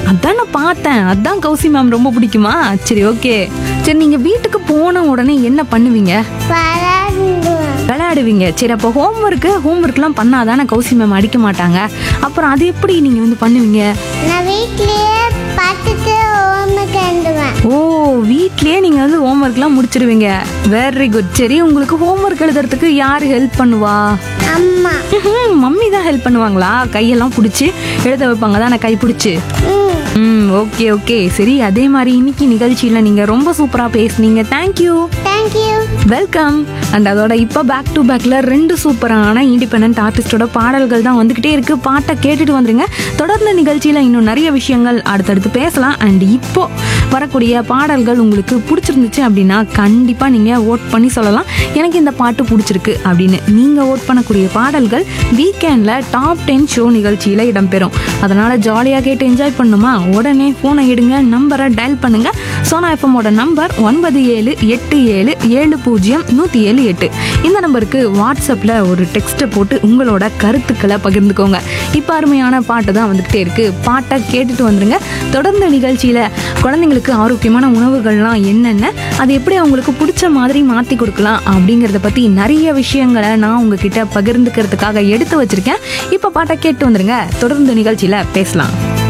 அதான் நான் பார்த்தேன் அதான் கௌசி மேம் ரொம்ப பிடிக்குமா சரி ஓகே சரி நீங்க வீட்டுக்கு போன உடனே என்ன பண்ணுவீங்க பரவாயில்ல விளையாடுவீங்க சரி அப்போ ஹோம்ஒர்க்கு ஹோம்ஒர்க்லாம் பண்ணாதானே கௌசி மேம் அடிக்க மாட்டாங்க அப்புறம் அது எப்படி நீங்க வந்து பண்ணுவீங்க நான் வீட்லயே பார்த்துட்டு ஹோம்ஒர்க் எழுதுவேன் ஓ வீட்லயே நீங்க வந்து ஹோம்ஒர்க்லாம் முடிச்சிருவீங்க வெரி குட் சரி உங்களுக்கு ஹோம்ஒர்க் எழுதுறதுக்கு யார் ஹெல்ப் பண்ணுவா அம்மா ம்ஹும், மம்மி தான் ஹெல்ப் பண்ணுவாங்களா கையெல்லாம் பிடிச்சி எழுத வைப்பாங்க தானே கை பிடிச்சி ம் ம் ஓகே ஓகே சரி அதே மாதிரி இன்னைக்கு நிகழ்ச்சியில் நீங்கள் ரொம்ப சூப்பராக பேசுனீங்க தேங்க்யூ தேங்க்யூ வெல்கம் அண்ட் அதோட இப்போ பேக் டு பேக்கில் ரெண்டு சூப்பரான இண்டிபெண்ட் ஆர்டிஸ்டோட பாடல்கள் தான் வந்துக்கிட்டே இருக்குது பாட்டை கேட்டுட்டு வந்துருங்க தொடர்ந்து நிகழ்ச்சியில் இன்னும் நிறைய விஷயங்கள் அடுத்தடுத்து பேசலாம் அண்ட் இப்போ வரக்கூடிய பாடல்கள் உங்களுக்கு பிடிச்சிருந்துச்சு அப்படின்னா கண்டிப்பாக நீங்கள் ஓட் பண்ணி சொல்லலாம் எனக்கு இந்த பாட்டு பிடிச்சிருக்கு அப்படின்னு நீங்கள் ஓட் பண்ணக்கூடிய பாடல்கள் வீக்கெண்டில் டாப் டென் ஷோ நிகழ்ச்சியில் இடம்பெறும் அதனால் ஜாலியாக கேட்டு என்ஜாய் பண்ணுமா உடனே ஃபோனை எடுங்க நம்பரை டயல் பண்ணுங்க சோனா எஃப்எம்மோட நம்பர் ஒன்பது ஏழு எட்டு ஏழு ஏழு பூஜ்ஜியம் நூற்றி ஏழு எட்டு இந்த நம்பருக்கு வாட்ஸ்அப்பில் ஒரு டெக்ஸ்ட்டை போட்டு உங்களோட கருத்துக்களை பகிர்ந்துக்கோங்க இப்போ அருமையான பாட்டு தான் வந்துக்கிட்டே இருக்கு பாட்டை கேட்டுட்டு வந்துருங்க தொடர்ந்து நிகழ்ச்சியில் குழந்தைங்களுக்கு ஆரோக்கியமான உணவுகள்லாம் என்னென்ன அது எப்படி அவங்களுக்கு பிடிச்ச மாதிரி மாற்றி கொடுக்கலாம் அப்படிங்கிறத பற்றி நிறைய விஷயங்களை நான் உங்ககிட்ட பகிர்ந்துக்கிறதுக்காக எடுத்து வச்சிருக்கேன் இப்போ பாட்டை கேட்டு வந்துருங்க தொடர்ந்து நிகழ்ச்சியில் பேசலாம்